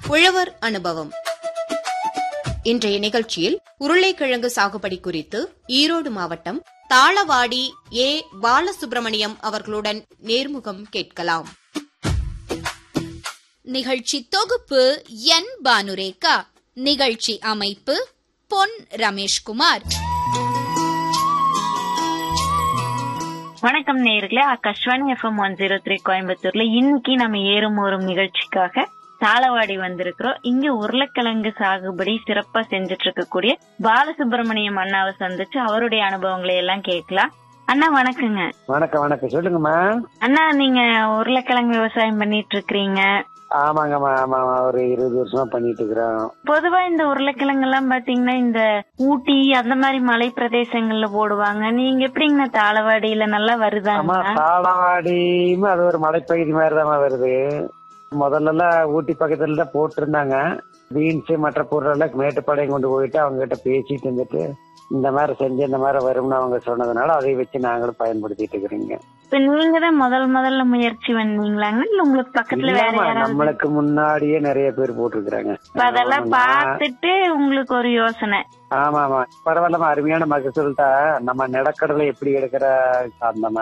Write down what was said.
உழவர் அனுபவம் இன்றைய நிகழ்ச்சியில் உருளைக்கிழங்கு சாகுபடி குறித்து ஈரோடு மாவட்டம் தாளவாடி ஏ பாலசுப்ரமணியம் அவர்களுடன் நேர்முகம் கேட்கலாம் நிகழ்ச்சி தொகுப்பு என் பானுரேகா நிகழ்ச்சி அமைப்பு பொன் ரமேஷ்குமார் வணக்கம் நேயர்களே Akashvani FM one zero three கோயம்புத்தூர்ல இன்னைக்கு நம்ம ஏறும் ஊறும் நிகழ்ச்சிக்காக தாளவாடி வந்திருக்கிறோம் இங்க உருளைக்கிழங்கு சாகுபடி சிறப்பா செஞ்சுட்டு இருக்கக்கூடிய பாலசுப்ரமணியம் அண்ணாவை சந்திச்சு அவருடைய அனுபவங்களை எல்லாம் கேட்கலாம் அண்ணா வணக்கங்க வணக்கம் வணக்கம் சொல்லுங்கம்மா அண்ணா நீங்க உருளைக்கிழங்கு விவசாயம் பண்ணிட்டு இருக்கிறீங்க ஆமாங்கம்மா ஆமாம்மா ஒரு இருபது வருஷமா பண்ணிட்டு இருக்கிறோம் பொதுவா இந்த உருளைக்கிழங்கு எல்லாம் பாத்தீங்கன்னா இந்த ஊட்டி அந்த மாதிரி மலை பிரதேசங்கள்ல போடுவாங்க நீங்க எப்படிங்கண்ணா தாளவாடியில நல்லா ஆமா வருதாங்க தாளவாடியுமே அது ஒரு மலைப்பகுதி மாதிரி தான் வருது முதல்ல எல்லாம் ஊட்டி பக்கத்துல தான் போட்டிருந்தாங்க பீன்ஸ் மற்ற பொருள் எல்லாம் மேட்டுப்பாளையம் கொண்டு போயிட்டு அவங்க கிட்ட பேசிட்டு இருந்துட்டு இந்த மாதிரி செஞ்சு இந்த மாதிரி வரும்னு அவங்க சொன்னதுனால அதை வச்சு நாங்களும் பயன்படுத்திட்டு இருக்கிறீங்க இப்ப நீங்க தான் முதல் முதல்ல முயற்சி பண்ணீங்களாங்க இல்ல உங்களுக்கு பக்கத்துல வேற இல்லம்மா, யாராவது நம்மளுக்கு முன்னாடியே நிறைய பேர் போட்டிருக்கிறாங்க இப்ப அதெல்லாம் பார்த்துட்டு உங்களுக்கு ஒரு யோசனை ஆமா ஆமா பரவாயில்லமா அருமையான மகசூல் தான் நம்ம நிலக்கடலை எப்படி எடுக்கிற அந்த